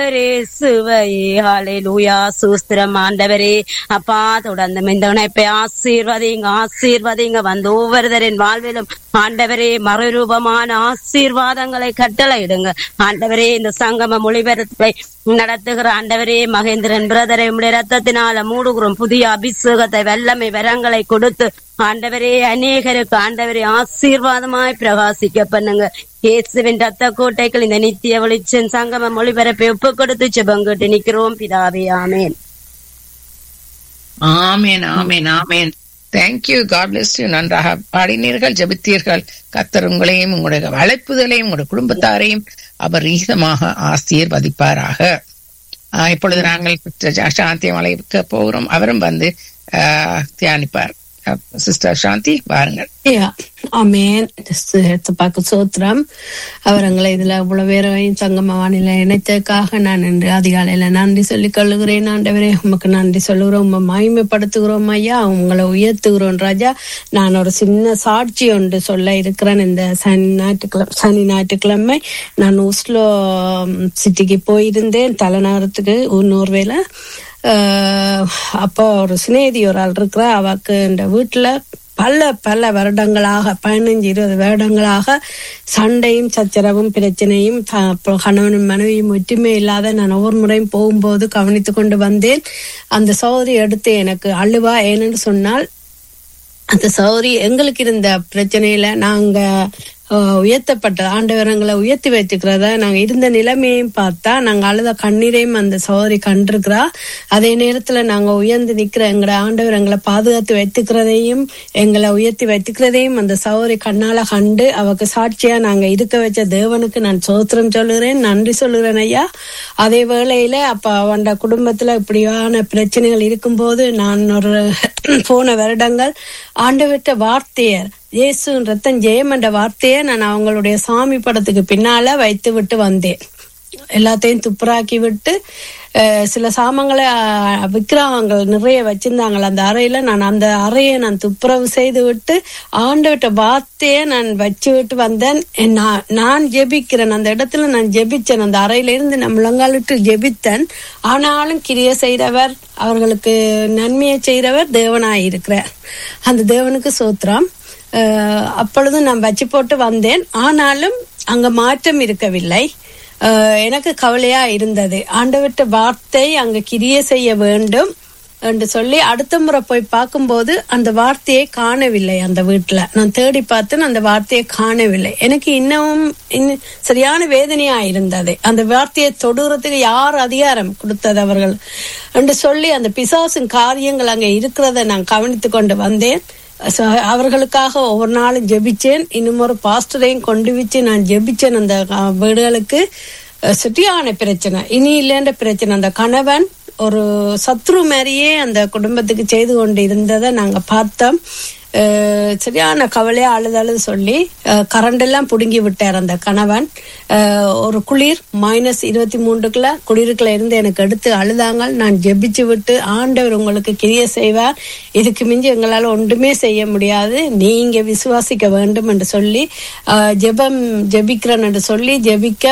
இயேசுவையே ஹalleluya சூஸ்திரம் ஆண்டவரே அப்பா தொடர்ந்து இந்த இணைப்பை ஆசீர்வதிங்க ஆசீர்வதிங்க வந்து ஒவ்வொருத்தரின் வாழ்விலும் ஆண்டவரே மறுரூபமான ஆசீர்வாதங்களை கட்டளையிடுங்க ஆண்டவரே இந்த சங்கம மொழிபெயர்ப்பை நடத்துகிற ஆண்டவரே மகேந்திரன் பிரதரை உடைய ரத்தத்தினால மூடுகிறோம் புதிய அபிஷேகத்தை வெள்ளமை வரங்களை கொடுத்து ஆண்டவரே அநேகருக்கு ஆண்டவரே ஆசீர்வாதமாய் பிரகாசிக்க பண்ணுங்க இயேசுவின் ரத்த கோட்டைகள் இந்த நித்திய வெளிச்சம் சங்கம மொழிபெயர்ப்பை ஒப்பு கொடுத்து செபங்கிட்டு நிக்கிறோம் பிதாவே ஆமேன் ஆமேன் ஆமேன் ஆமேன் தேங்க்யூ காட் பிளஸ் யூ நன்றாக பாடினீர்கள் ஜெபித்தீர்கள் கத்தர் உங்களையும் உங்களுடைய அழைப்புதலையும் உங்களுடைய குடும்பத்தாரையும் அவர் ரீதமாக ஆசீர்வதிப்பாராக ஆஹ் இப்பொழுது நாங்கள் சாந்தியம் அழைக்க போகிறோம் அவரும் வந்து ஆஹ் தியானிப்பார் சிஸ்டர் சாந்தி வாருங்கள் யா ஆமேன் எடுத்துப்பாக்கு சோத்திரம் அவர் எங்களை இதுல இவ்வளவு பேரையும் சங்கம வானிலை இணைத்ததுக்காக நான் இன்று அதிகாலையில நன்றி சொல்லிக் கொள்ளுகிறேன் ஆண்டவரே உமக்கு நன்றி சொல்லுகிறோம் உம்மை மகிமைப்படுத்துகிறோம் ஐயா உங்களை உயர்த்துகிறோம் ராஜா நான் ஒரு சின்ன சாட்சி ஒன்று சொல்ல இருக்கிறேன் இந்த சனி ஞாயிற்றுக்கிழமை சனி ஞாயிற்றுக்கிழமை நான் ஓஸ்லோ சிட்டிக்கு போயிருந்தேன் தலைநகரத்துக்கு நூறுவேல அப்போ ஒரு சிநேதி ஒரு ஆள் இருக்கிறா அவக்கு இந்த வீட்டுல பல பல வருடங்களாக பதினஞ்சு இருபது வருடங்களாக சண்டையும் சச்சரவும் பிரச்சனையும் கணவனும் மனைவியும் ஒற்றுமை இல்லாத நான் ஒவ்வொரு முறையும் போகும்போது கவனித்து கொண்டு வந்தேன் அந்த சௌதரி எடுத்து எனக்கு அழுவா ஏன்னு சொன்னால் அந்த சௌரி எங்களுக்கு இருந்த பிரச்சனையில நாங்க உயர்த்தப்பட்ட ஆண்டவரங்களை உயர்த்தி வச்சுக்கிறத நாங்க இருந்த நிலைமையும் பார்த்தா நாங்க அழுத கண்ணீரையும் அந்த சௌதரி கண்டிருக்கிறா அதே நேரத்துல நாங்க உயர்ந்து நிக்கிற எங்களோட ஆண்டவர் எங்களை பாதுகாத்து வைத்துக்கிறதையும் எங்களை உயர்த்தி வைத்துக்கிறதையும் அந்த சௌதரி கண்ணால கண்டு அவக்கு சாட்சியா நாங்க இருக்க வச்ச தேவனுக்கு நான் சோத்திரம் சொல்லுகிறேன் நன்றி சொல்லுகிறேன் ஐயா அதே வேளையில அப்ப அவன் குடும்பத்துல இப்படியான பிரச்சனைகள் இருக்கும்போது நான் ஒரு போன வருடங்கள் ஆண்டவர்கிட்ட வார்த்தையர் இயேசு ரத்தம் ஜெயம் என்ற வார்த்தையை நான் அவங்களுடைய சாமி படத்துக்கு பின்னால வைத்து விட்டு வந்தேன் எல்லாத்தையும் துப்புராக்கி விட்டு சில சாமங்களை விக்கிரகங்கள் நிறைய வச்சிருந்தாங்களே அந்த அறையில நான் அந்த அறையை நான் துப்புரவு செய்து விட்டு ஆண்டவிட்ட வார்த்தையை நான் வச்சு விட்டு வந்தேன் நான் ஜெபிக்கிறேன் அந்த இடத்துல நான் ஜெபிச்சேன் அந்த அறையில இருந்து நான் முழங்காலிட்டு ஜெபித்தேன் ஆனாலும் கிரிய செய்தவர் அவர்களுக்கு நன்மையை செய்கிறவர் தேவனாய் இருக்கிறார் அந்த தேவனுக்கு சோத்திரம் அப்பொழுது நான் வச்சு போட்டு வந்தேன் ஆனாலும் அங்க மாற்றம் இருக்கவில்லை எனக்கு கவலையா இருந்தது ஆண்டவர்கிட்ட வார்த்தை அங்க கிரிய செய்ய வேண்டும் என்று சொல்லி அடுத்த முறை போய் பார்க்கும்போது அந்த வார்த்தையை காணவில்லை அந்த வீட்டுல நான் தேடி பார்த்தேன் அந்த வார்த்தையை காணவில்லை எனக்கு இன்னமும் இன்னும் சரியான வேதனையா இருந்தது அந்த வார்த்தையை தொடுறதுக்கு யார் அதிகாரம் கொடுத்தது அவர்கள் என்று சொல்லி அந்த பிசாசின் காரியங்கள் அங்க இருக்கிறத நான் கவனித்து கொண்டு வந்தேன் அவர்களுக்காக ஒவ்வொரு நாளும் ஜெபிச்சேன் இன்னும் ஒரு பாஸ்டரையும் கொண்டு வச்சு நான் ஜெபிச்சேன் அந்த வீடுகளுக்கு சரியான பிரச்சனை இனி இல்லைன்ற பிரச்சனை அந்த கணவன் ஒரு சத்ரு மாதிரியே அந்த குடும்பத்துக்கு செய்து கொண்டு இருந்ததை நாங்க பார்த்தோம் சரியான கவலையா அழுது அழுது சொல்லி கரண்ட் எல்லாம் புடுங்கி விட்டார் அந்த கணவன் ஒரு குளிர் மைனஸ் இருபத்தி மூன்றுக்குள்ள குளிருக்குள்ள இருந்து எனக்கு எடுத்து அழுதாங்க நான் ஜெபிச்சு விட்டு ஆண்டவர் உங்களுக்கு கிரிய செய்வார் இதுக்கு மிஞ்சி எங்களால ஒன்றுமே செய்ய முடியாது நீங்க விசுவாசிக்க வேண்டும் என்று சொல்லி ஜெபம் ஜெபிக்கிறேன் என்று சொல்லி ஜெபிக்க